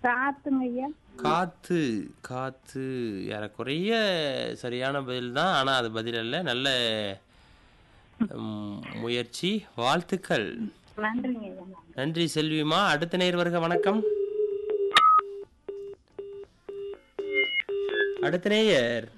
காத்துங்க ஐயா காத்து காத்து ஏறக்குறைய சரியான பதில் தான் ஆனால் அது பதில் அல்ல நல்ல ம், முயற்சி வாழ்த்துக்கள் நன்றிங்க ஐயா நன்றி செல்விமா அடுத்த நேர் வருக வணக்கம் அடுத்த நேயர்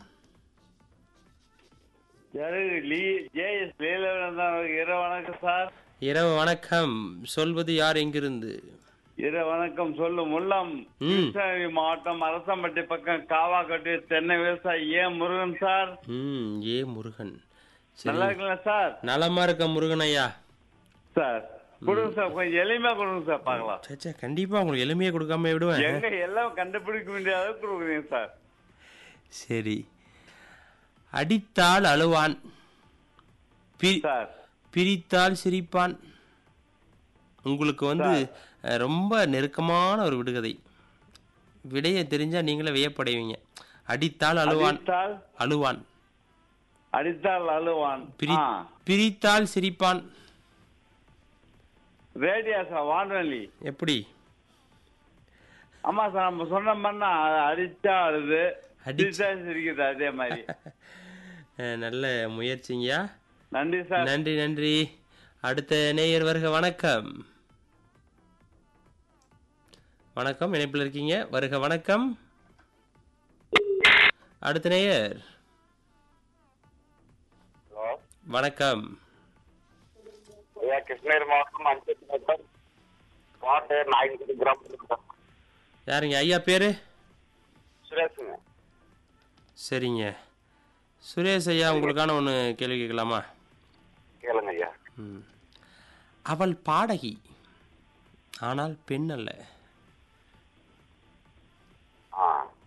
ஜேஎஸ் லீலவன் தான் இரவு வணக்கம் சார் இரவு வணக்கம் சொல்வது யார் எங்கிருந்து இரவு வணக்கம் சொல்லு முல்லம் ம். கிருஷ்ணகிரி மாவட்டம் அரசம்பட்டி பக்கம் காவாக்கட்டு தென்னை விவசாயி ஏ முருகன் சார் ம் ஏ முருகன் நல்லா சரி இருக்குங்களா சார் நலமா இருக்க முருகன் ஐயா சார் கொடுங்க சார் கொஞ்சம் எளிமையா கொடுங்க சார் பார்க்கலாம் சேச்சா கண்டிப்பா உங்களுக்கு எளிமையை கொடுக்காம விடுவேன் எங்க எல்லாம் கண்டுபிடிக்க வேண்டிய அளவுக்கு கொடுக்குறீங்க சார் சரி அடித்தால் அழுவான் பி- சார் பிரித்தால் சிரிப்பான் உங்களுக்கு வந்து அஹ், ரொம்ப நெருக்கமான ஒரு விடுகதை விடையை தெரிஞ்சா நீங்களே வியப்படைவீங்க அடித்தால் அழுவான் அடித்தால் அழுவான் அடித்தால் அழுவான் பிரி ஆ. பிரித்தால் சிரிப்பான் ரேடியா சார் வானொலி எப்படி ஆமா சார் நம்ம சொன்ன மாதிரினா அது அடிச்சா அழுது அடிச்சா- சிரிச்சா சிரிக்குது அதே மாதிரி அஹ், நல்ல முயற்சிங்கய்யா நன்றி சார் நன்றி நன்றி அடுத்த நேயர் வருக வணக்கம் வணக்கம் இணைப்பில் இருக்கீங்க வருக வணக்கம் அடுத்த நேயர் வணக்கம் ஐயா கிருஷ்ணகிரி மாவட்டம் அஞ்சல் மாவட்டம் கோட்டை நாயன்குடி கிராமம் யாருங்க ஐயா பேரு சுரேஷுங்க சரிங்க சுரேஷ் ஐயா உங்களுக்கான ஒன்று கேள்வி கேட்கலாமா கேளுங்க ஐயா ம். அவள் பாடகி ஆனால் பெண் அல்ல ஆ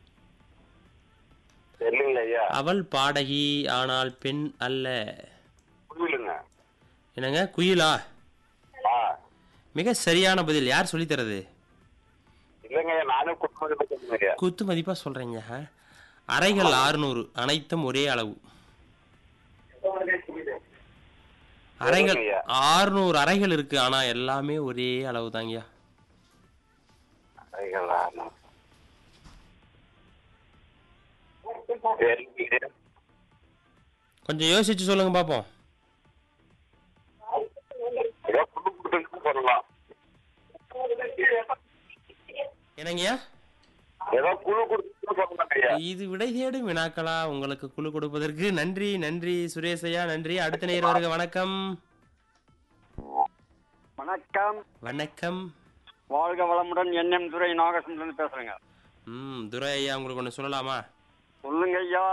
தெரியல ஐயா அவள் பாடகி ஆனால் பெண் அல்ல புரியலுங்க என்னங்க குயிலா ஆ மிக சரியான பதில் யார் சொல்லித் தரது இல்லைங்க ஐயா நானும் குடும்பத்தை பத்தி ஐயா குத்து மதிப்பா சொல்றீங்க ஆ? அறைகள் ஆறுநூறு அனைத்தும் ஒரே அளவு அறைகள் ஐயா. ஆறுநூறு அறைகள் இருக்கு ஆனா எல்லாமே ஒரே அளவு தாங்கய்யா ஐயா, நான். சரிங்க ஐயா. கொஞ்சம் யோசிச்சு சொல்லுங்க பாப்போம் ஏதோ புது புதுன்னு சொல்லலாம் என்னங்கய்யா ஏதோ குழு கொடுத்து சொல்லலாம் ஐயா இது விடை தேடும் வினாக்களா உங்களுக்கு குழு கொடுப்பதற்கு நன்றி நன்றி சுரேஷ் ஐயா நன்றி அடுத்த நேர் வருக வணக்கம் வணக்கம் வணக்கம் வாழ்க வளமுடன் என்எம் துரை நாகசுந்தரன் பேசுறேங்க ம் துரை ஐயா உங்களுக்கு ஒன்று சொல்லலாமா சொல்லுங்க ஐயா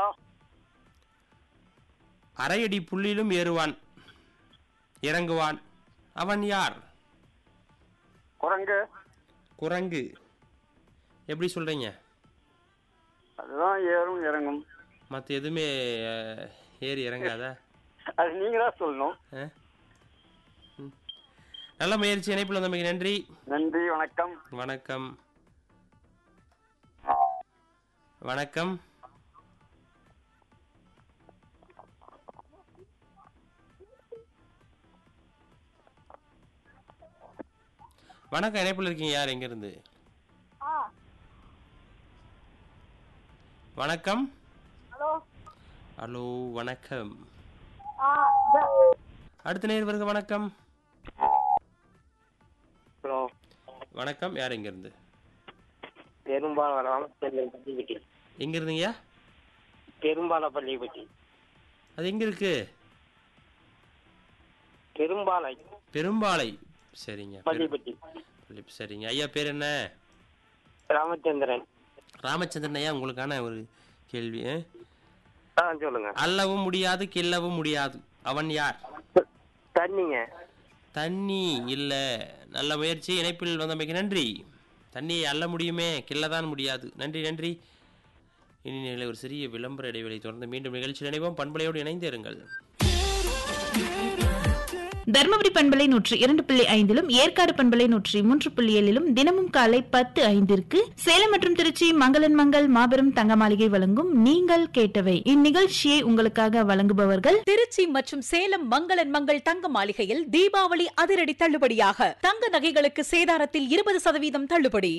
அரையடி புள்ளிலும் ஏறுவான் இறங்குவான் அவன் யார் குரங்கு குரங்கு எப்படி சொல்றீங்க அதுதான் ஏறும் இறங்கும் மற்ற எதுவுமே அஹ், ஏறி இறங்காதா அது நீங்க தான் சொல்லணும் ஆ? ம். நல்ல முயற்சி இணைப்பில் வந்தமைக்கு நன்றி நன்றி வணக்கம் வணக்கம் வணக்கம் வணக்கம் இணைப்பில் இருக்கீங்க யார் எங்கிருந்து வணக்கம் ஹலோ ஹலோ வணக்கம் ஆ அடுத்த நேர் வருக வணக்கம் ஹலோ வணக்கம் யார் எங்கிருந்து பெரும்பாலும் ராமச்சந்திரன் எங்க இருந்தீங்கய்யா பெரும்பால பள்ளிப்பட்டி அது எங்க இருக்கு பெரும்பாலை பெரும்பாலை சரிங்க பெரு- பள்ளிப்பட்டி பள்ளி- சரிங்க ஐயா பேர் என்ன ராமச்சந்திரன் ராமச்சந்திரன் ஐயா உங்களுக்கான ஒரு கேள்வி ஆ? ஆ சொல்லுங்க அள்ளவும் முடியாது கிள்ளவும் முடியாது அவன் யார் தண்ணிங்க தண்ணி இல்ல நல்ல முயற்சி இணைப்பில் வந்தமைக்கு நன்றி தண்ணியை அள்ள முடியுமே கிள்ளதான் முடியாது நன்றி நன்றி இனி நிலை ஒரு சிறிய விளம்பர இடைவெளி தொடர்ந்து மீண்டும் நிகழ்ச்சியில் இணைவோம் பண்பலையோடு இணைந்து இருங்கள் தருமபுரி பண்பலை நூற்றி இரண்டு புள்ளி ஐந்திலும் ஏற்காடு பண்பலை நூற்றி மூன்று புள்ளி ஏழிலும் தினமும் காலை பத்து ஐந்திற்கு சேலம் மற்றும் திருச்சி மங்களன் மங்கள் மாபெரும் தங்க மாளிகை வழங்கும் நீங்கள் கேட்டவை இந்நிகழ்ச்சியை உங்களுக்காக வழங்குபவர்கள் திருச்சி மற்றும் சேலம் மங்களன் மங்கள் தங்க மாளிகையில் தீபாவளி அதிரடி தள்ளுபடியாக தங்க நகைகளுக்கு சேதாரத்தில் இருபது சதவீதம் தள்ளுபடி